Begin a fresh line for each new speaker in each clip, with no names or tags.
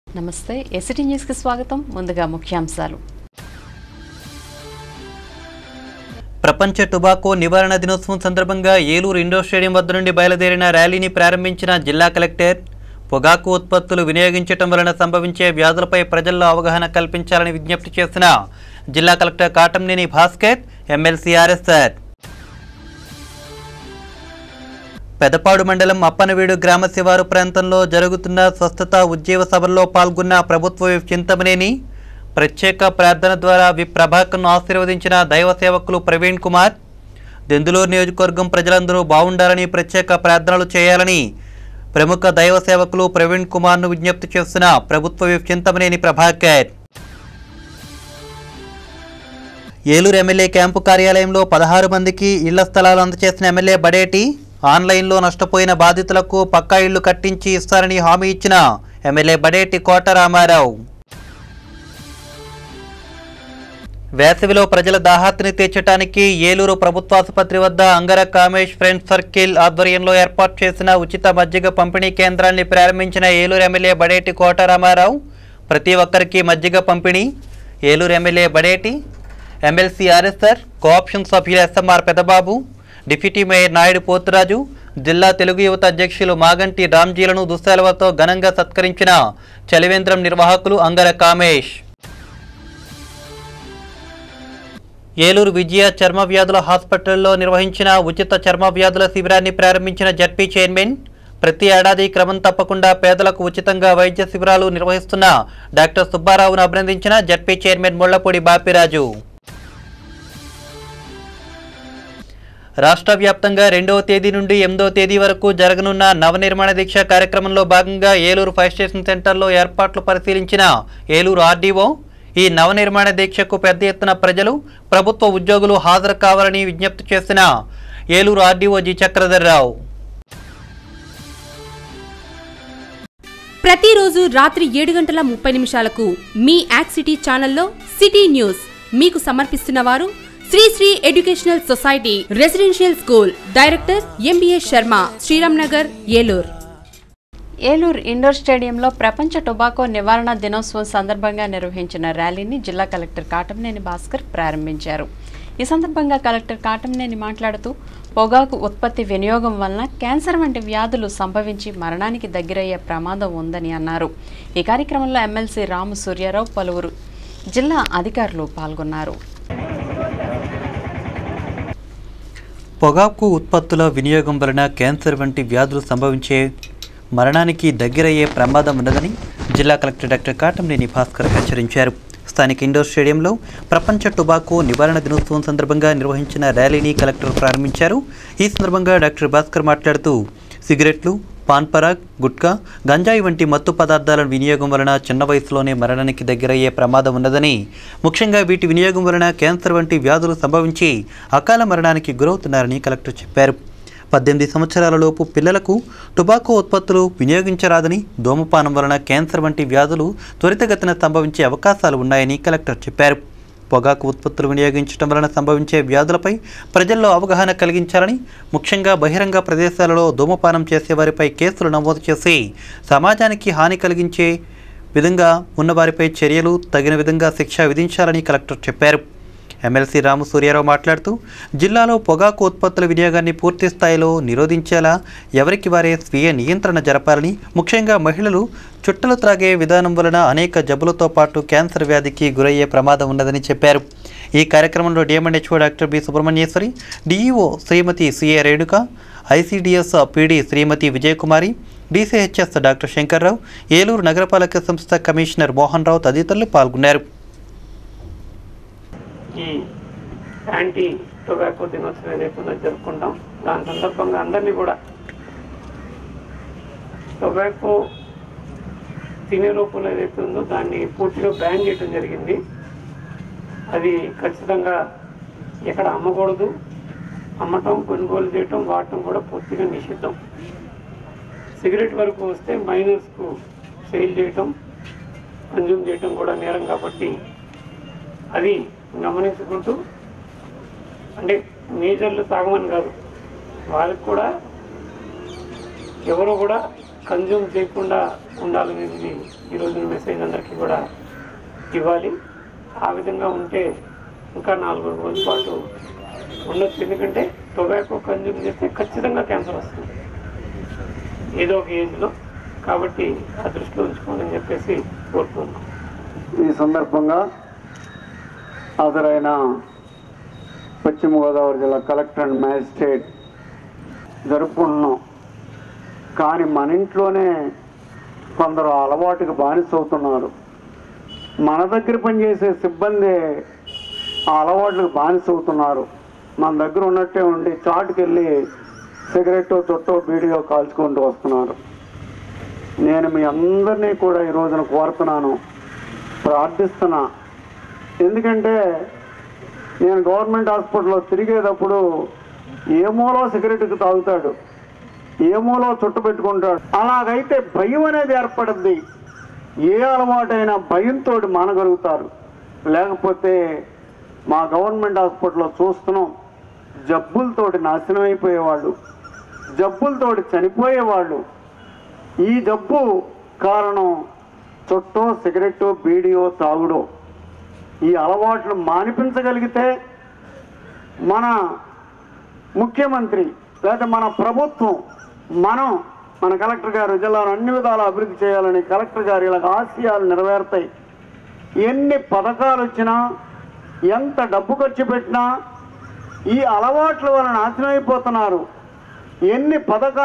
నమస్తే ఎసిటీ న్యూస్కి స్వాగతం ముందుగా ముఖ్యాంశాలు
ప్రపంచ టొబాకో నివారణ దినోత్సవం సందర్భంగా ఏలూరు ఇండోర్ స్టేడియం వద్ద నుండి బయలుదేరిన ర్యాలీని ప్రారంభించిన జిల్లా కలెక్టర్ పొగాకు ఉత్పత్తులు వినియోగించటం వలన సంభవించే వ్యాధులపై ప్రజల్లో అవగాహన కల్పించాలని విజ్ఞప్తి చేసిన జిల్లా collector Katamneni Bhaskar MLC RSR Pedapadu మండలం అప్పనవీడు గ్రామ శివారు ప్రాంతంలో జరుగుతున్న స్వస్థత ఉద్యోగ సభల్లో పాల్గొన్న ప్రభుత్వ విప్ చింతమనేని ప్రత్యేక ప్రార్థన ద్వారా వి ప్రభాకర్ను ఆశీర్వదించిన దైవ సేవకులు ప్రవీణ్ కుమార్ దెందులూరు నియోజకవర్గం ప్రజలందరూ బాగుండాలని ప్రత్యేక ప్రార్థనలు చేయాలని ప్రముఖ దైవ సేవకులు ప్రవీణ్ కుమార్ను విజ్ఞప్తి చేస్తున్న ప్రభుత్వ whip Chintamaneni Prabhakar Eluru MLA camp కార్యాలయంలో పదహారు మందికి ఇళ్ల స్థలాలు అందజేసిన ఎమ్మెల్యే బడేటి ఆన్లైన్లో నష్టపోయిన బాధితులకు పక్కా ఇళ్లు కట్టించి ఇస్తారని హామీ ఇచ్చిన ఎమ్మెల్యే బడేటి కోట రామారావు వేసవిలో ప్రజల దాహార్తిని తీర్చడానికి ఏలూరు ప్రభుత్వాసుపత్రి వద్ద అంగర కామేష్ ఫ్రెండ్స్ సర్కిల్ ఆధ్వర్యంలో ఏర్పాటు చేసిన ఉచిత మజ్జిగ పంపిణీ కేంద్రాన్ని ప్రారంభించిన ఏలూరు ఎమ్మెల్యే బడేటి కోట రామారావు ప్రతి ఒక్కరికి మజ్జిగ పంపిణీ Eluru MLA Badeti MLC RSR cooption సభ్యులు SMR Pedababu deputy mayor Naidu Poturaju జిల్లా తెలుగు యువత అధ్యక్షులు మాగంటి రామ్జీలను దుస్సేలవతో ఘనంగా సత్కరించిన చలివేంద్రం నిర్వాహకులు అంగర కామేష్ ఏలూరు విజయ చర్మ వ్యాధుల హాస్పిటల్లో నిర్వహించిన ఉచిత చర్మ వ్యాధుల శిబిరాన్ని ప్రారంభించిన జడ్పీ చైర్మన్ ప్రతి ఏడాది క్రమం తప్పకుండా పేదలకు ఉచితంగా వైద్య శిబిరాలు నిర్వహిస్తున్న డాక్టర్ సుబ్బారావును అభినందించిన జడ్పీ చైర్మన్ ముళ్లపూడి బాపిరాజు రాష్ట్ర వ్యాప్తంగా రెండవ తేదీ నుండి ఎనిమిదవ తేదీ వరకు జరగనున్న నవనిర్మాణ దీక్ష కార్యక్రమంలో భాగంగా ఏలూరు ఫైర్ స్టేషన్ సెంటర్లో ఏర్పాట్లు పరిశీలించిన ఏలూరు ఆర్డీఓ ఈ నవనిర్మాణ దీక్షకు పెద్ద ఎత్తున ప్రజలు ప్రభుత్వ ఉద్యోగులు హాజరు కావాలని విజ్ఞప్తి చేసిన ఏలూరు ఆర్డీఓ జి చక్రధర్రావు
ప్రతిరోజు రాత్రి ఏడు గంటల ముప్పై నిమిషాలకు మీ యాక్ సిటీ ఛానల్లో సిటీ న్యూస్ మీకు సమర్పిస్తున్న వారు Shri Shri educational society residential school director MBA Sharma Sriram Nagar Eluru
Eluru indoor స్టేడియంలో ప్రపంచ టొబాకో నివారణ దినోత్సవం సందర్భంగా నిర్వహించిన ర్యాలీని జిల్లా కలెక్టర్ కాటంనేని భాస్కర్ ప్రారంభించారు ఈ సందర్భంగా కలెక్టర్ కాటంనేని మాట్లాడుతూ పొగాకు ఉత్పత్తి వినియోగం వలన క్యాన్సర్ వంటి వ్యాధులు సంభవించి మరణానికి దగ్గరయ్యే ప్రమాదం ఉందని అన్నారు ఈ కార్యక్రమంలో ఎమ్మెల్సీ రాము సూర్యారావు పలువురు జిల్లా అధికారులు పాల్గొన్నారు
పొగాకు ఉత్పత్తుల వినియోగం వలన క్యాన్సర్ వంటి వ్యాధులు సంభవించే మరణానికి దగ్గరయ్యే ప్రమాదం ఉన్నదని జిల్లా కలెక్టర్ డాక్టర్ కాటంనేని భాస్కర్ హెచ్చరించారు స్థానిక ఇండోర్ స్టేడియంలో ప్రపంచ టొబాకో నివారణ దినోత్సవం సందర్భంగా నిర్వహించిన ర్యాలీని కలెక్టర్ ప్రారంభించారు ఈ సందర్భంగా డాక్టర్ భాస్కర్ మాట్లాడుతూ సిగరెట్లు పాన్ పరాగ్ గుట్కా గంజాయి వంటి మత్తు పదార్థాల వినియోగం వలన చిన్న వయసులోనే మరణానికి దగ్గరయ్యే ప్రమాదం ఉన్నదని ముఖ్యంగా వీటి వినియోగం వలన క్యాన్సర్ వంటి వ్యాధులు సంభవించి అకాల మరణానికి గురవుతున్నారని కలెక్టర్ చెప్పారు పద్దెనిమిది సంవత్సరాల లోపు పిల్లలకు టొబాకో ఉత్పత్తులు వినియోగించరాదని ధూమపానం వలన క్యాన్సర్ వంటి వ్యాధులు త్వరితగతిన సంభవించే అవకాశాలు ఉన్నాయని కలెక్టర్ చెప్పారు పొగాకు ఉత్పత్తులు వినియోగించడం వలన సంభవించే వ్యాధులపై ప్రజల్లో అవగాహన కలిగించాలని ముఖ్యంగా బహిరంగ ప్రదేశాలలో ధూమపానం చేసే వారిపై కేసులు నమోదు చేసి సమాజానికి హాని కలిగించే విధంగా ఉన్నవారిపై చర్యలు తగిన విధంగా శిక్ష విధించాలని కలెక్టర్ చెప్పారు ఎమ్మెల్సీ రాము సూర్యారావు మాట్లాడుతూ జిల్లాలో పొగాకు ఉత్పత్తుల వినియోగాన్ని పూర్తి స్థాయిలో నిరోధించేలా ఎవరికి వారే స్వీయ నియంత్రణ జరపాలని ముఖ్యంగా మహిళలు చుట్టలు త్రాగే విధానం వలన అనేక జబ్బులతో పాటు క్యాన్సర్ వ్యాధికి గురయ్యే ప్రమాదం ఉన్నదని చెప్పారు ఈ కార్యక్రమంలో DMNHO doctor B Subrahmanyeshwari DEO Shrimati CA Renuka ICDS PD Shrimati Vijayakumari DCHS doctor Shankarrao Eluru నగరపాలక సంస్థ కమిషనర్ మోహన్ రావు తదితరులు పాల్గొన్నారు
ఈ యాంటీ టొబాకో దినోత్సవం ఏదైతే ఉందో జరుపుకుంటాం దాని సందర్భంగా అందరినీ కూడా టొబాకో తినే రూపంలో ఏదైతే ఉందో దాన్ని పూర్తిగా బ్యాన్ చేయడం జరిగింది అది ఖచ్చితంగా ఎక్కడ అమ్మకూడదు అమ్మటం కొనుగోలు చేయటం వాడటం కూడా పూర్తిగా నిషిద్ధం సిగరెట్ వరకు వస్తే మైనర్స్కు సేల్ చేయటం కన్జ్యూమ్ చేయటం కూడా నేరం కాబట్టి అది గమనించుకుంటూ అంటే మేజర్లు తాగమని కాదు వాళ్ళకి కూడా ఎవరు కూడా కన్జ్యూమ్ చేయకుండా ఉండాలనేది ఈరోజు మెసేజ్ అందరికీ కూడా ఇవ్వాలి ఆ విధంగా ఉంటే ఇంకా నాలుగు రోజుల పాటు ఉండొచ్చు ఎందుకంటే టొబాకో కన్జ్యూమ్ చేస్తే ఖచ్చితంగా క్యాన్సర్ వస్తుంది ఏదో ఒక ఏజ్లో కాబట్టి ఆ దృష్టిలో ఉంచుకోవాలని చెప్పేసి కోరుతున్నాం
ఈ సందర్భంగా హాజరైన పశ్చిమ గోదావరి జిల్లా కలెక్టర్ అండ్ మ్యాజిస్ట్రేట్ జరుపుకుంటున్నాం కానీ మన ఇంట్లోనే కొందరు ఆ అలవాటుకి బానిసవుతున్నారు మన దగ్గర పనిచేసే సిబ్బంది ఆ అలవాట్లకు బానిసవుతున్నారు మన దగ్గర ఉన్నట్టే ఉండి చాటుకెళ్ళి సిగరెట్ చుట్టో బీడియో కాల్చుకుంటూ వస్తున్నారు నేను మీ అందరినీ కూడా ఈ రోజున కోరుతున్నాను ప్రార్థిస్తున్నా ఎందుకంటే నేను గవర్నమెంట్ హాస్పిటల్లో తిరిగేటప్పుడు ఏ మూలో సిగరెట్కి తాగుతాడు ఏ మూలో చుట్టు పెట్టుకుంటాడు అలాగైతే భయం అనేది ఏర్పడుద్ది ఏ అలవాటైనా భయంతో మానగలుగుతారు లేకపోతే మా గవర్నమెంట్ హాస్పిటల్లో చూస్తున్నాం జబ్బులతోటి నాశనం అయిపోయేవాళ్ళు జబ్బులతోటి చనిపోయేవాళ్ళు ఈ జబ్బు కారణం చుట్టో సిగరెట్టో బీడియో తాగుడో ఈ అలవాట్లు మానిపించగలిగితే మన ముఖ్యమంత్రి లేదా మన ప్రభుత్వం మనం మన కలెక్టర్ గారు జిల్లాను అన్ని విధాలా అభివృద్ధి చేయాలని కలెక్టర్ గారు ఇలా ఆశయాలు నెరవేరుతాయి ఎన్ని పథకాలు వచ్చినా ఎంత డబ్బు ఖర్చు పెట్టినా ఈ అలవాట్ల వలన నాశనం అయిపోతున్నారు ఎన్ని పథకాలు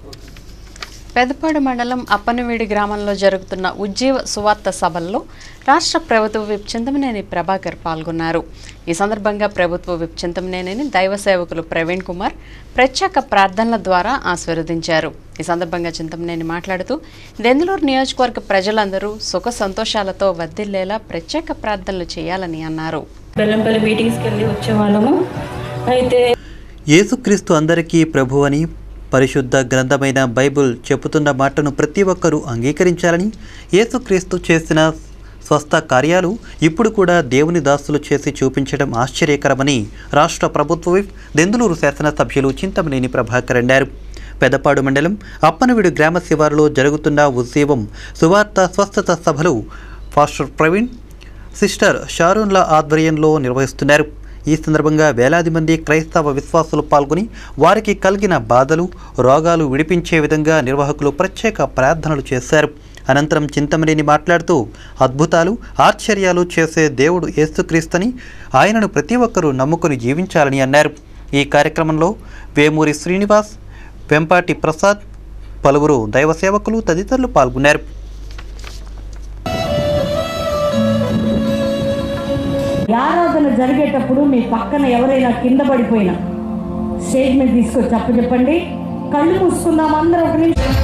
పెదపాడు మండలం అప్పనవీడి గ్రామంలో జరుగుతున్న ఉజ్జీవ సువార్త సభల్లో రాష్ట్ర ప్రభుత్వ విప్ చింతమనేని ప్రభాకర్ పాల్గొన్నారు ఈ సందర్భంగా ప్రభుత్వ విప్ చింతమనేనిని దైవ సేవకులు ప్రవీణ్ కుమార్ ప్రత్యేక ప్రార్థనల ద్వారా ఆశీర్వదించారు ఈ సందర్భంగా చింతమనేని మాట్లాడుతూ దెందులూరు నియోజకవర్గ ప్రజలందరూ సుఖ సంతోషాలతో వర్ధిల్లేలా ప్రత్యేక ప్రార్థనలు చేయాలని అన్నారు
బెల్లంపల్లి మీటింగ్స్కి వెళ్ళి వచ్చేవాళ్ళము అయితే
యేసుక్రీస్తు అందరికీ ప్రభు అని పరిశుద్ధ గ్రంథమైన బైబిల్ చెబుతున్న మాటను ప్రతి ఒక్కరూ అంగీకరించాలని యేసుక్రీస్తు చేసిన స్వస్థ కార్యాలు ఇప్పుడు కూడా దేవుని దాసులు చేసి చూపించడం ఆశ్చర్యకరమని రాష్ట్ర ప్రభుత్వ విప్ దెందులూరు శాసనసభ్యులు చింతమనేని ప్రభాకర్ అన్నారు పెదపాడు మండలం అప్పనవీడు గ్రామ శివారులో జరుగుతున్న ఉత్సవం సువార్త స్వస్థత సభలు ఫాస్టర్ ప్రవీణ్ సిస్టర్ షారూన్ల ఆధ్వర్యంలో నిర్వహిస్తున్నారు ఈ సందర్భంగా వేలాది మంది క్రైస్తవ విశ్వాసులు పాల్గొని వారికి కలిగిన బాధలు రోగాలు విడిపించే విధంగా నిర్వాహకులు ప్రత్యేక ప్రార్థనలు చేశారు అనంతరం చింతమనేని మాట్లాడుతూ అద్భుతాలు ఆశ్చర్యాలు చేసే దేవుడు యేసుక్రీస్తని ఆయనను ప్రతి ఒక్కరూ నమ్ముకొని జీవించాలని అన్నారు ఈ కార్యక్రమంలో వేమూరి శ్రీనివాస్ వెంపాటి ప్రసాద్ పలువురు దైవ సేవకులు తదితరులు పాల్గొన్నారు
ఆరాధన జరిగేటప్పుడు మీ పక్కన ఎవరైనా కింద పడిపోయినా స్టేజ్ మీద తీసుకొచ్చి చెప్ప చెప్పండి కళ్ళు మూసుకుందాం అందరూ ఒక నిమిషం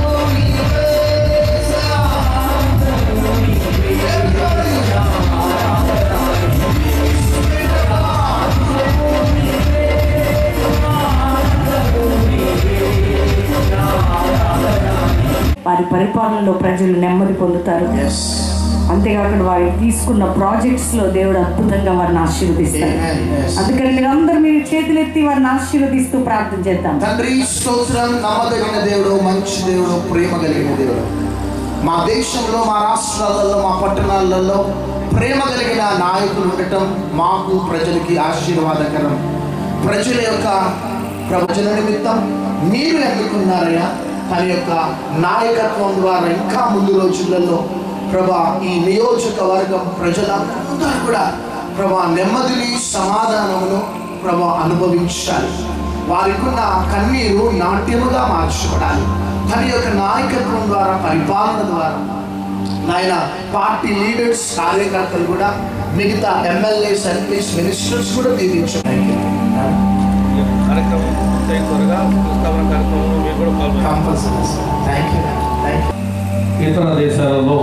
వారి పరిపాలనలో ప్రజలు నెమ్మది పొందుతారు అంతేకాకుండా వారి తీసుకున్న ప్రాజెక్ట్స్ లో దేవుడు అద్భుతంగా వారిని ఆశీర్వదిస్తారు అందుకని మీరు అందరూ మీరు చేతులెత్తి వారిని ఆశీర్వదిస్తూ ప్రార్థన చేద్దాం
తండ్రి స్తోత్రం నమ్మదగిన దేవుడు మంచి దేవుడు ప్రేమ కలిగిన దేవుడు మా దేశంలో మా రాష్ట్రాలలో మా పట్టణాలలో ప్రేమ కలిగిన నాయకులు ఉండటం మాకు ప్రజలకి ఆశీర్వాదకరం ప్రజల యొక్క ప్రవచన నిమిత్తం మీరు ఎన్నుకున్నారయ్యా తన యొక్క నాయకత్వం ద్వారా ఇంకా ముందు రోజులలో ప్రభా ఈ నియోజకవర్గం ప్రజలందరూ కూడా ప్రభా నెమ్మదిని సమాధానమును ప్రభా అనుభవించాలి వారికి ఉన్న కన్నీరు నాట్యముగా మార్చబడాలి తన యొక్క నాయకత్వం ద్వారా పరిపాలన ద్వారా నాయన పార్టీ లీడర్స్ కార్యకర్తలు కూడా మిగతా ఎమ్మెల్యేస్ ఎంపీస్ మినిస్టర్స్ కూడా దీవించడానికి
కార్యక్రమం పూర్తయిన త్వరగా ప్రస్తావన కార్యక్రమంలో మీరు కూడా పాల్గొన్నారు
compulsory thank you thank you
ఇతర దేశాలలో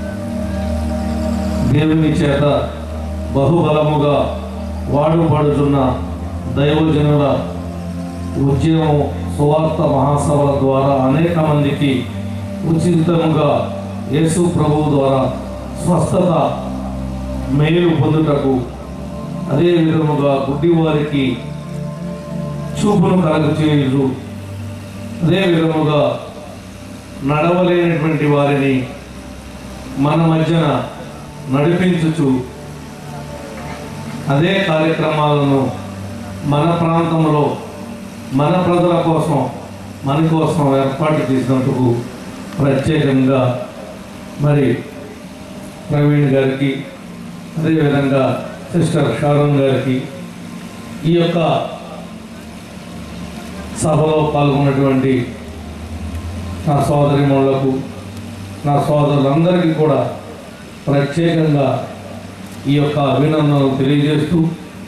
దేవుని చేత బహుబలముగా వాడబడుతున్న దైవజనుల ఉద్యమం సువార్త మహాసభల ద్వారా అనేక మందికి ఉచితంగా యేసు ప్రభువు ద్వారా స్వస్థత మేలు పొందుటకు అదే విధముగా గుడ్డివారికి చూపును కలగ చేయుచు అదే విధముగా నడవలేనటువంటి వారిని మన మధ్యన నడిపించుచు అదే కార్యక్రమాలను మన ప్రాంతంలో మన ప్రజల కోసం మన కోసం ఏర్పాటు చేసినందుకు ప్రత్యేకంగా మరి ప్రవీణ్ గారికి అదేవిధంగా సిస్టర్ షారోన్ గారికి ఈ యొక్క సభలో పాల్గొన్నటువంటి నా సోదరిమణులకు నా సోదరులందరికీ కూడా ప్రత్యేకంగా ఈ యొక్క అభినందనలు తెలియజేస్తూ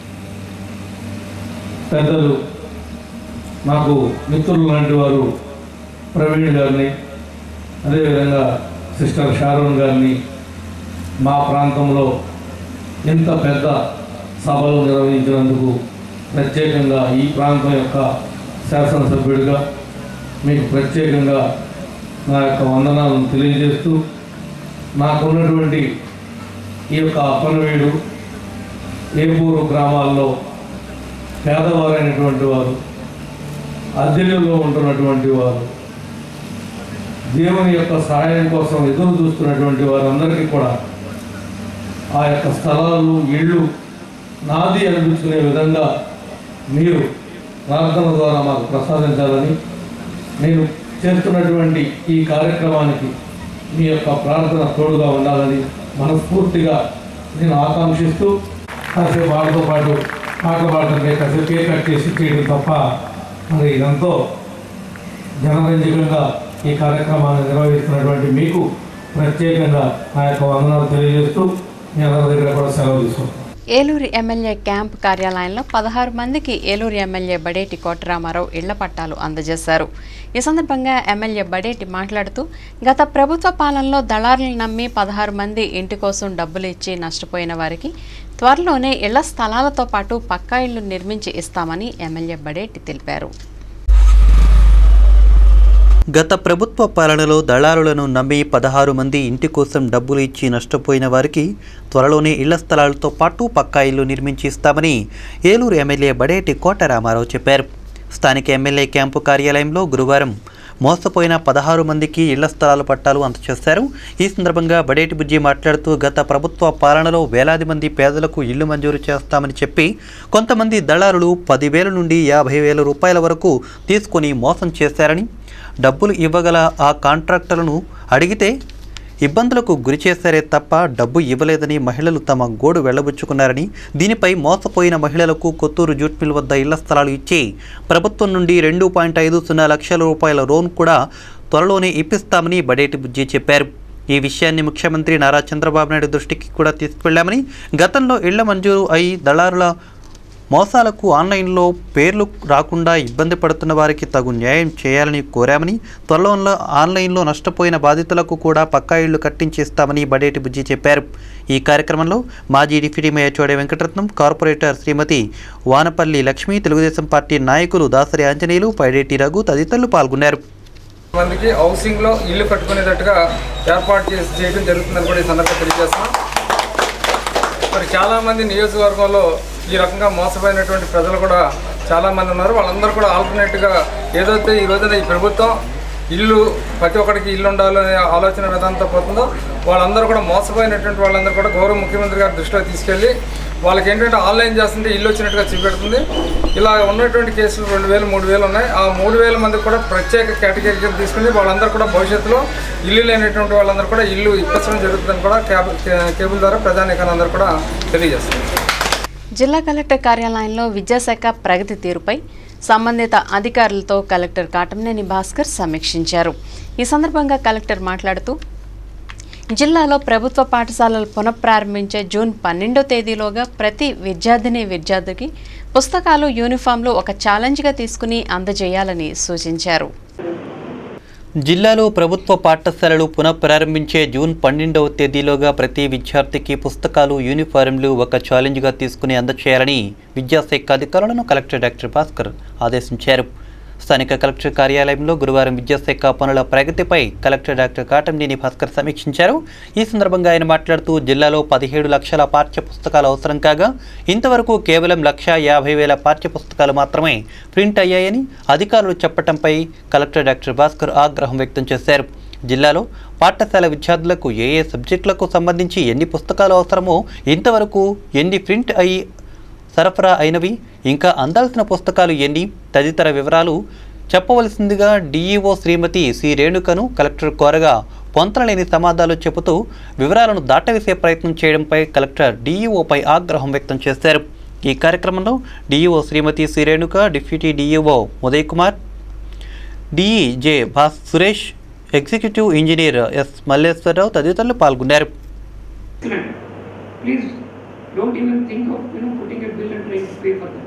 పెద్దలు నాకు మిత్రులు లాంటి వారు ప్రవీణ్ గారిని అదేవిధంగా సిస్టర్ షారోన్ గారిని మా ప్రాంతంలో ఇంత పెద్ద సభలు నిర్వహించినందుకు ప్రత్యేకంగా ఈ ప్రాంతం యొక్క శాసనసభ్యుడిగా మీకు ప్రత్యేకంగా నా యొక్క వందనాలను తెలియజేస్తూ నాకున్నటువంటి ఈ యొక్క అప్పనవీడు ఏపూరు గ్రామాల్లో పేదవారైనటువంటి వారు అద్దెలలో ఉంటున్నటువంటి వారు దేవుని యొక్క సహాయం కోసం ఎదురు చూస్తున్నటువంటి వారందరికీ కూడా ఆ యొక్క స్థలాలు ఇళ్ళు నాది అనిపించుకునే విధంగా మీరు ప్రార్థన ద్వారా మాకు ప్రసాదించాలని నేను చేస్తున్నటువంటి ఈ కార్యక్రమానికి మీ యొక్క ప్రార్థన తోడుగా ఉండాలని మనస్ఫూర్తిగా నేను ఆకాంక్షిస్తూ కాసేపు వాళ్ళతో పాటు పాటలు పాడుతుంటే కాసేపు కేక్ కట్ చేసి చేయడం తప్ప మరి ఎంతో జనరంజకంగా ఈ కార్యక్రమాన్ని నిర్వహిస్తున్నటువంటి మీకు ప్రత్యేకంగా నా యొక్క వందనాలు తెలియజేస్తూ మీ అందరి దగ్గర కూడా సెలవు తీసుకుంటాను
ఏలూరు ఎమ్మెల్యే క్యాంప్ కార్యాలయంలో పదహారు మందికి ఏలూరు ఎమ్మెల్యే బడేటి కోటరామారావు ఇళ్ల పట్టాలు అందజేశారు ఈ సందర్భంగా ఎమ్మెల్యే బడేటి మాట్లాడుతూ గత ప్రభుత్వ పాలనలో దళారులను నమ్మి పదహారు మంది ఇంటి కోసం డబ్బులు ఇచ్చి నష్టపోయిన వారికి త్వరలోనే ఇళ్ల స్థలాలతో పాటు పక్కా ఇళ్లు నిర్మించి ఇస్తామని ఎమ్మెల్యే బడేటి తెలిపారు
గత ప్రభుత్వ పాలనలో దళారులను నమ్మి పదహారు మంది ఇంటి కోసం డబ్బులు ఇచ్చి నష్టపోయిన వారికి త్వరలోనే ఇళ్ల స్థలాలతో పాటు పక్కా ఇల్లు నిర్మించి ఇస్తామని ఏలూరు ఎమ్మెల్యే బడేటి కోటరామారావు చెప్పారు స్థానిక ఎమ్మెల్యే క్యాంపు కార్యాలయంలో గురువారం మోసపోయిన పదహారు మందికి ఇళ్ల స్థలాల పట్టాలు అందజేశారు ఈ సందర్భంగా బడేటి బుజ్జి మాట్లాడుతూ గత ప్రభుత్వ పాలనలో వేలాది మంది పేదలకు ఇల్లు మంజూరు చేస్తామని చెప్పి కొంతమంది దళారులు పదివేల నుండి యాభై వేల రూపాయల వరకు తీసుకొని మోసం చేశారని డబ్బులు ఇవ్వగల ఆ కాంట్రాక్టర్లను అడిగితే ఇబ్బందులకు గురి చేశారే తప్ప డబ్బు ఇవ్వలేదని మహిళలు తమ గోడు వెళ్లబుచ్చుకున్నారని దీనిపై మోసపోయిన మహిళలకు కొత్తూరు జూట్ మిల్ వద్ద ఇళ్ల స్థలాలు ఇచ్చి ప్రభుత్వం నుండి రెండు పాయింట్ ఐదు సున్నా లక్షల రూపాయల లోన్ కూడా త్వరలోనే ఇప్పిస్తామని బడేటి బుజ్జి చెప్పారు ఈ విషయాన్ని ముఖ్యమంత్రి నారా చంద్రబాబు నాయుడు దృష్టికి కూడా తీసుకువెళ్లామని గతంలో ఇళ్ల మంజూరు అయి దళారుల మోసాలకు ఆన్లైన్లో పేర్లు రాకుండా ఇబ్బంది పడుతున్న వారికి తగు న్యాయం చేయాలని కోరామని త్వరలో ఆన్లైన్లో నష్టపోయిన బాధితులకు కూడా పక్కా ఇళ్లు కట్టించేస్తామని బడేటి బుజ్జి చెప్పారు ఈ కార్యక్రమంలో మాజీ deputy mayor Chode Venkataratnam corporator Shrimati Vanapalli Lakshmi Telugudesam party నాయకులు దాసరి ఆంజనేయులు పైడేటి రఘు తదితరులు పాల్గొన్నారు
మందికి హౌసింగ్లో ఇల్లు కట్టుకునేటట్టుగా ఏర్పాటు చేసి చేయడం జరుగుతుందని కూడా ఈ సందర్భంగా తెలియజేస్తున్నాం మరి చాలామంది నియోజకవర్గంలో ఈ రకంగా మోసపోయినటువంటి ప్రజలు కూడా చాలామంది ఉన్నారు వాళ్ళందరూ కూడా ఆల్టర్నేట్గా ఏదైతే ఈ రోజున ఈ ప్రభుత్వం ఇల్లు ప్రతి ఒక్కరికి ఇల్లు ఉండాలనే ఆలోచన విధానంతో పోతుందో వాళ్ళందరూ కూడా మోసపోయినటువంటి వాళ్ళందరూ కూడా గౌరవ ముఖ్యమంత్రి గారి దృష్టిలో తీసుకెళ్ళి వాళ్ళకి ఏంటంటే ఆన్లైన్ చేస్తుంటే ఇల్లు వచ్చినట్టుగా చూపెడుతుంది ఇలా ఉన్నటువంటి కేసులు రెండు వేలు మూడు వేలు ఉన్నాయి ఆ మూడు వేల మంది కూడా ప్రత్యేక కేటగిరీ కింద తీసుకుని వాళ్ళందరూ కూడా భవిష్యత్తులో ఇల్లు లేనటువంటి వాళ్ళందరూ కూడా ఇల్లు ఇప్పించడం జరుగుతుందని కూడా కేబుల్ కేబుల్ ద్వారా ప్రజానీకాలందరూ కూడా తెలియజేస్తుంది
జిల్లా కలెక్టర్ కార్యాలయంలో విద్యాశాఖ ప్రగతి తీరుపై సంబంధిత అధికారులతో కలెక్టర్ కాటంనేని భాస్కర్ సమీక్షించారు ఈ సందర్భంగా కలెక్టర్ మాట్లాడుతూ జిల్లాలో ప్రభుత్వ పాఠశాలలు పునఃప్రారంభించే జూన్ పన్నెండో తేదీలోగా ప్రతి విద్యార్థిని విద్యార్థికి పుస్తకాలు యూనిఫామ్లు ఒక ఛాలెంజ్గా తీసుకుని అందజేయాలని సూచించారు
జిల్లాలో ప్రభుత్వ పాఠశాలలు పునఃప్రారంభించే జూన్ పన్నెండవ తేదీలోగా ప్రతి విద్యార్థికి పుస్తకాలు యూనిఫారంలు ఒక ఛాలెంజ్గా తీసుకుని అందచేయాలని విద్యాశాఖ అధికారులను కలెక్టర్ డాక్టర్ భాస్కర్ ఆదేశించారు స్థానిక కలెక్టర్ కార్యాలయంలో గురువారం విద్యాశాఖ పనుల ప్రగతిపై కలెక్టర్ డాక్టర్ కాటంనేని భాస్కర్ సమీక్షించారు ఈ సందర్భంగా ఆయన మాట్లాడుతూ జిల్లాలో పదిహేడు లక్షల పాఠ్య పుస్తకాలు అవసరం కాగా ఇంతవరకు కేవలం లక్ష యాభై వేల పాఠ్య పుస్తకాలు మాత్రమే ప్రింట్ అయ్యాయని అధికారులు చెప్పడంపై కలెక్టర్ డాక్టర్ భాస్కర్ ఆగ్రహం వ్యక్తం చేశారు జిల్లాలో పాఠశాల విద్యార్థులకు ఏ ఏ సబ్జెక్టులకు సంబంధించి ఎన్ని పుస్తకాలు అవసరమో ఇంతవరకు ఎన్ని ప్రింట్ అయి సరఫరా అయినవి ఇంకా అందాల్సిన పుస్తకాలు ఎన్ని తదితర వివరాలు చెప్పవలసిందిగా డీఈఓ శ్రీమతి సి రేణుకను కలెక్టర్ కోరగా పొంతనలేని సమాధానాలు చెబుతూ వివరాలను దాటవేసే ప్రయత్నం చేయడంపై కలెక్టర్ డీఈఓపై ఆగ్రహం వ్యక్తం చేశారు ఈ కార్యక్రమంలో DEO Shrimati C Renuka deputy DEO Uday Kumar DE J భాస్ Suresh executive engineer S Malleswararao తదితరులు పాల్గొన్నారు
Excellent. Please don't even think of you know putting a bill and trying to pay for that.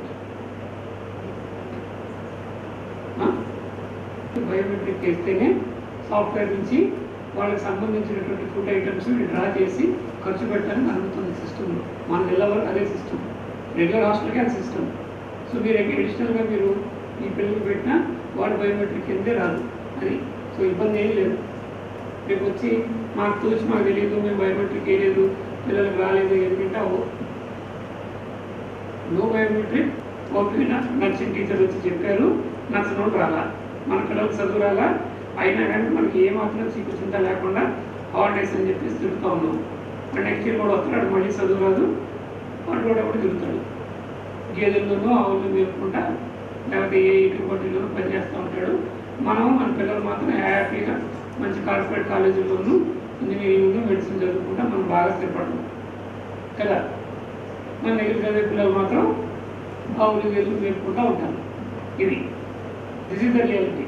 Huh? Biometric వేస్తేనే సాఫ్ట్వేర్ నుంచి వాళ్ళకి సంబంధించినటువంటి ఫుడ్ ఐటమ్స్ డ్రా చేసి ఖర్చు పెట్టడానికి అందుతుంది సిస్టంలో మన నెల వరకు అదే సిస్టమ్ రెగ్యులర్ హాస్టల్కి అది సిస్టమ్ సో మీరు అడిషనల్గా మీరు ఈ పిల్లలు పెట్టినా వాడు బయోమెట్రిక్ కిందే రాదు అది సో ఇబ్బంది ఏం లేదు రేపు వచ్చి మాకు తోచి మాకు తెలియదు మేము బయోమెట్రిక్ వేయలేదు పిల్లలకు రాలేదు ఎందుకంటే అవ్వు no biometric okay nursing teacher వచ్చి చెప్పారు నచ్చడం రాలా మన పిల్లలకు చదువు రాలా అయినా కానీ మనకి ఏమాత్రం చిక్కుచింత లేకుండా హాలిడేస్ అని చెప్పేసి తిరుగుతూ ఉన్నాం అండ్ నెక్స్ట్ ఇయర్ కూడా వస్తాడు మళ్ళీ చదువు రాదు వాడు కూడా కూడా తిరుగుతాడు గేదెల్లోనూ ఆవులు మేపుకుంటా లేకపోతే ఏ ఇటు బట్టిలోనూ పనిచేస్తూ ఉంటాడు మనం మన పిల్లలు మాత్రం హ్యాపీగా మంచి కార్పొరేట్ కాలేజీల్లోనూ ఇంజనీరింగ్ మెడిసిన్ చదువుకుంటా మనం బాగా స్థిరపడతాం కదా మన దగ్గర చదివే పిల్లలు మాత్రం ఆవులు గేదెలు మేపుకుంటూ ఉంటారు ఇది this is the reality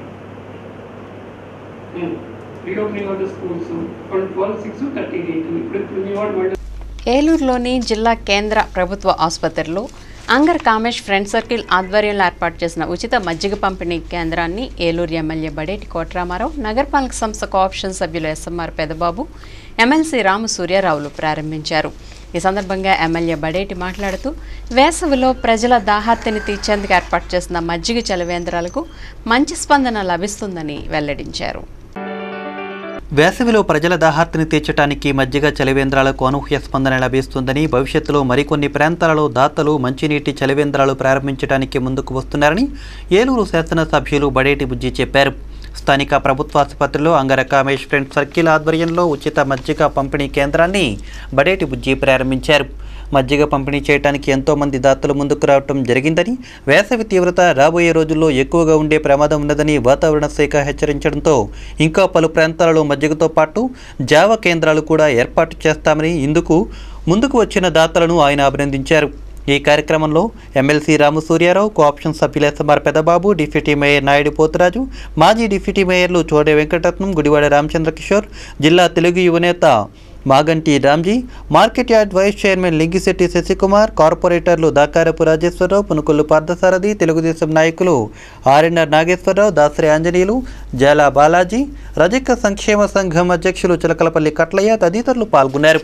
reopening of the schools twelve six thirty eight ఇప్పుడు ఇప్పుడు మీ వాడు మళ్ళీ
ఏలూరులోని జిల్లా కేంద్ర ప్రభుత్వ ఆసుపత్రిలో అంగర్ కామేష్ ఫ్రెండ్ సర్కిల్ ఆధ్వర్యంలో ఏర్పాటు చేసిన ఉచిత మజ్జిగ పంపిణీ కేంద్రాన్ని ఏలూరు ఎమ్మెల్యే బడేటి కోట్రామారావు నగరపాలక సంస్థ కోఆప్షన్ సభ్యులు ఎస్ఎంఆర్ పెదబాబు ఎమ్మెల్సీ రాము సూర్యారావులు ప్రారంభించారు ఈ సందర్భంగా ఎమ్మెల్యే బడేటి మాట్లాడుతూ వేసవిలో ప్రజల దాహార్తిని తీర్చేందుకు ఏర్పాటు చేసిన మజ్జిగ చలివేంద్రాలకు మంచి స్పందన లభిస్తుందని వెల్లడించారు
వేసవిలో ప్రజల దాహార్తిని తీర్చడానికి మజ్జిగ చలివేంద్రాలకు అనూహ్య స్పందన లభిస్తుందని భవిష్యత్తులో మరికొన్ని ప్రాంతాలలో దాతలు మంచినీటి చలివేంద్రాలు ప్రారంభించడానికి ముందుకు వస్తున్నారని ఏలూరు శాసనసభ్యులు బడేటి బుజ్జి చెప్పారు స్థానిక ప్రభుత్వ ఆసుపత్రిలో అంగర కామేష్ ఫ్రెండ్ సర్కిల్ ఆధ్వర్యంలో ఉచిత మజ్జిగ పంపిణీ కేంద్రాన్ని బడేటి బుజ్జి ప్రారంభించారు మజ్జిగ పంపిణీ చేయడానికి ఎంతో మంది దాతలు ముందుకు రావటం జరిగిందని వేసవి తీవ్రత రాబోయే రోజుల్లో ఎక్కువగా ఉండే ప్రమాదం ఉన్నదని వాతావరణ శాఖ హెచ్చరించడంతో ఇంకా పలు ప్రాంతాలలో మజ్జిగతో పాటు జావ కేంద్రాలు కూడా ఏర్పాటు చేస్తామని ఇందుకు ముందుకు వచ్చిన దాతలను ఆయన అభినందించారు ఈ కార్యక్రమంలో ఎమ్మెల్సీ రామసూర్యారావు కోఆప్షన్ సభ్యులు SMR Pedababu deputy mayor Naidu Poturaju మాజీ డిప్యూటీ మేయర్లు చోడే వెంకటరత్నం గుడివాడ రామచంద్ర కిషోర్ జిల్లా తెలుగు యువనేత Maganti Ramji market yard vice chairman Lingisetti Sasikumar కార్పొరేటర్లు దాకారపు రాజేశ్వరరావు పునుకొల్లు పార్థసారథి తెలుగుదేశం నాయకులు ఆర్ఎన్ఆర్ నాగేశ్వరరావు దాసరి ఆంజనేయులు జాలా బాలాజీ రజక సంక్షేమ సంఘం అధ్యక్షులు చిలకలపల్లి కట్లయ్య తదితరులు పాల్గొన్నారు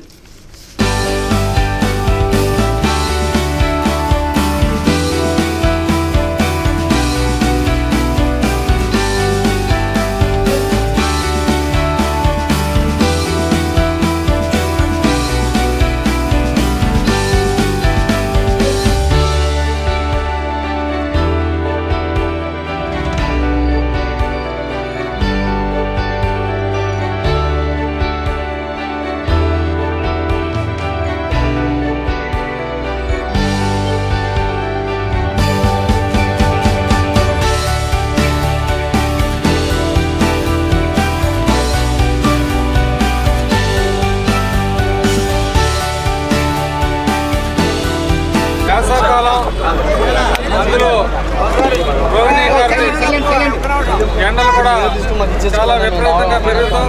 వేసవకాలం అందులో రోహిణి గారి ఎండలు కూడా చాలా విపరీతంగా పెరుగుతాం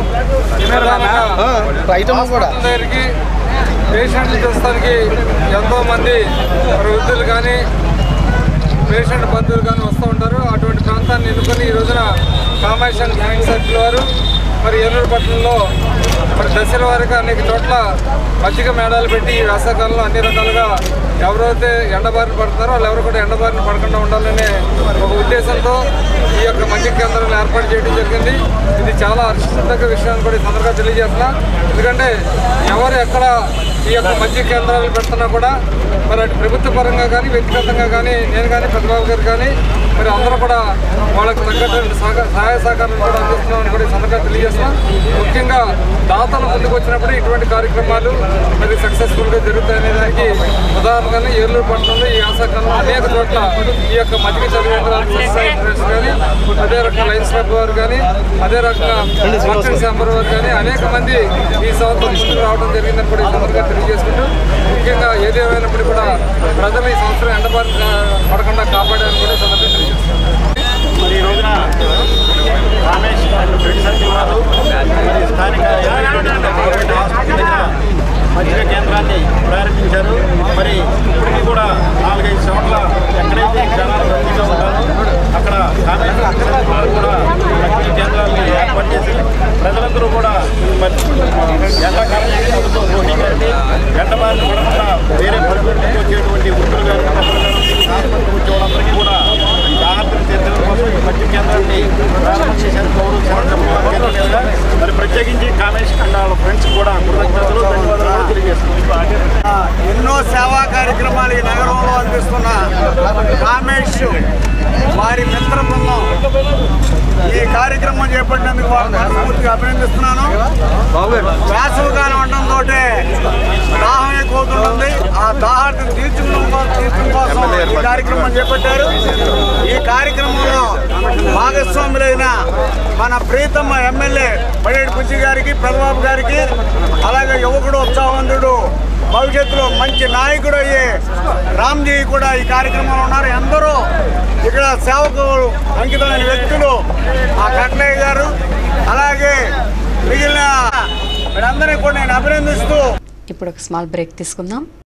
హాస్పిటల్ దగ్గరికి పేషెంట్లు చూస్తానికి ఎంతో మంది మరి వృద్ధులు కానీ పేషెంట్ బంధువులు కానీ వస్తూ ఉంటారు అటువంటి ప్రాంతాన్ని ఎన్నుకొని ఈ రోజున కామాషన్ ఫ్రెండ్ సర్కిల్ వారు మరి ఏలూరు పట్టణంలో మరి దశల వారిగా అనేక చోట్ల మజ్జిగ మేళాలు పెట్టి ఈ వేసవకాలంలో అన్ని రకాలుగా ఎవరైతే ఎండబారిన పడుతున్నారో వాళ్ళు ఎవరు కూడా ఎండబారిన పడకుండా ఉండాలనే ఒక ఉద్దేశంతో ఈ యొక్క మజ్జిగ కేంద్రాలను ఏర్పాటు చేయడం జరిగింది ఇది చాలా హర్షించదగ్గ విషయాన్ని కూడా ఈ సందర్భంగా తెలియజేస్తున్నా ఎందుకంటే ఎవరు ఎక్కడ ఈ యొక్క మజ్జిగ కేంద్రాలు పెడుతున్నా కూడా మరి అటు ప్రభుత్వ పరంగా కానీ వ్యక్తిగతంగా కానీ నేను కానీ పెద్దబాబు గారు కానీ మరి అందరూ కూడా వాళ్ళకి తగ్గటువంటి సహక- సహాయ సహకారాలు కూడా అందిస్తున్నామని కూడా ఈ సందర్భంగా తెలియజేస్తున్నాం ముఖ్యంగా దాతలు ముందుకు వచ్చినప్పుడు ఇటువంటి కార్యక్రమాలు మరి సక్సెస్ఫుల్గా జరుగుతాయనే దానికి ఉదాహరణగానే ఏలూరు పట్టణంలో ఈ ఆశాకాలం అనేక చోట్ల ఈ యొక్క మధ్య చదివేంద్రాలు కానీ అదే రకంగా లైన్స్ క్లబ్ వారు కానీ అదే రకంగా మర్చెంట్ ఛాంబర్ వారు కానీ అనేక మంది ఈ సంవత్సరం ముందుకు రావడం జరిగిందని కూడా ఈ సందర్భంగా తెలియజేసుకుంటూ ముఖ్యంగా ఏది ఏమైనప్పుడు కూడా ప్రజలు ఈ సంవత్సరం ఎండబారి పడకుండా కాపాడారని కూడా ఈ సందర్భంగా తెలియజేస్తున్నాం
మరి ఈ రోజున రమేష్ అండ్ ఫ్రెండ్ సర్కిల్ వారు మరి స్థానిక గవర్నమెంట్ హాస్పిటల్ దగ్గర మజ్జిగ కేంద్రాన్ని ప్రారంభించారు మరి ఇప్పటికీ కూడా నాలుగైదు చోట్ల ఎక్కడైతే జనాలు రద్దీగా ఉంటారో అక్కడ కాంగ్రెస్ వారు కూడా మజ్జిగ కేంద్రాన్ని ఏర్పాటు చేసి ప్రజలందరూ కూడా మరి ఎండాకాలం ప్రభుత్వం పోటీ గారికి ఎండబారిన పడకుండా వేరే పల్లెటూరు నుంచి వచ్చేటువంటి వృద్ధులు గారు హాస్పిటల్కి వచ్చే వాళ్ళందరికీ కూడా దాహార్తిని తీర్చడం కోసం ఈ మధ్య కేంద్రాన్ని ప్రారంభం చేశారు పౌరు కేంద్రంగా మరి ప్రత్యేకించి కామేష్ అండ్ వాళ్ళ ఫ్రెండ్స్ కూడా కృతజ్ఞతలు ధన్యవాదాలు కూడా తెలియజేస్తున్నాం
ఎన్నో సేవా కార్యక్రమాలు ఈ నగరంలో అందిస్తున్న కామేష్ వారి మిత్ర బృందం ఈ కార్యక్రమం చేపట్టినందుకు వారిని మనస్ఫూర్తిగా అభినందిస్తున్నాను వేసవి కాలం ఉండడంతో దాహం ఎక్కువ అవుతుంటుంది ఆ దాహాన్ని తీర్చుకోవడం కోసం- తీర్చడం కోసం ఈ కార్యక్రమం చేపట్టారు ఈ కార్యక్రమంలో భాగస్వాములైన మన ప్రీతమ్మ ఎమ్మెల్యే పడేటి బుజ్జి గారికి పెదబాబు గారికి అలాగే యువకుడు ఉత్సాహవంతుడు భవిష్యత్తులో మంచి నాయకుడు అయ్యే రామ్జీ కూడా ఈ కార్యక్రమంలో ఉన్నారు అందరూ ఇక్కడ సేవకు అంకితమైన వ్యక్తులు ఆ కట్లయ్య గారు అలాగే మిగిలిన వీళ్ళందరినీ కూడా నేను అభినందిస్తూ
ఇప్పుడు ఒక స్మాల్ బ్రేక్ తీసుకుందాం